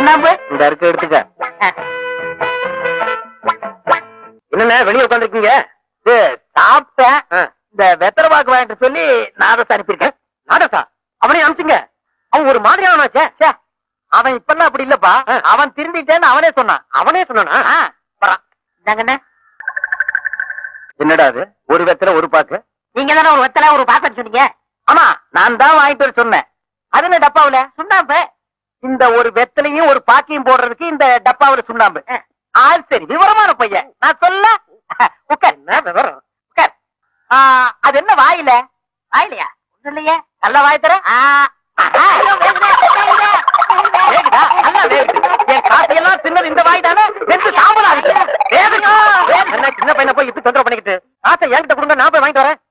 சுண்ணாம்பு இந்த இருக்கு எடுத்துக்க என்னண்ணே வெளியே உட்காந்துருக்கீங்க சாப்பிட்டேன் ஆ. இந்த வெத்தலை பாக்கு வாங்கிட்டு சொல்லி நாதஸ் அனுப்பியிருக்கேன் நாடசா அவனே அனுப்பிச்சுங்க அவன் ஒரு மாதிரியானாச்சே ச்சே, அவன் இப்பெல்லாம் அப்படி இல்லப்பா ஆ. அவன் திருந்திட்டேன்னு அவனே சொன்னான் அவனே சொன்னானா ஆ, வரான். இந்தாங்கண்ணே என்னடா அது ஒரு வெத்தல ஒரு பாக்கு நீங்க தானே ஒரு வெத்தலை ஒரு பாத்திரம் சொன்னீங்க ஆமா நான் தான் வாங்கிட்டு வர சொன்னேன் அது என்ன டப்பாவுல சுண்ணாம்பு இந்த ஒரு வெத்தலையும் ஒரு பாக்கியும் போடுறதுக்கு இந்த டப்பாவுல சுண்ணாம்பு ஆள் சரி விவரமான பையன் நான் சொல்ல உட்கார் என்ன விவரம் உட்கார் ஆ, அது என்ன வாயில வாயிலையா ஒண்ணும் இல்லையே நல்ல வாய் தர வேகுதா நல்லா வேகுது என் காசையெல்லாம் தின்னது இந்த வாய் தானே வெந்து சாம்பலா இருக்கு வேகுதா என்ன சின்ன பையனை போய் இப்படி தொந்தரவு பண்ணிக்கிட்டு ஆசை என்கிட்ட கொடுங்க நான் போய் வாங்கிட்டு வரேன்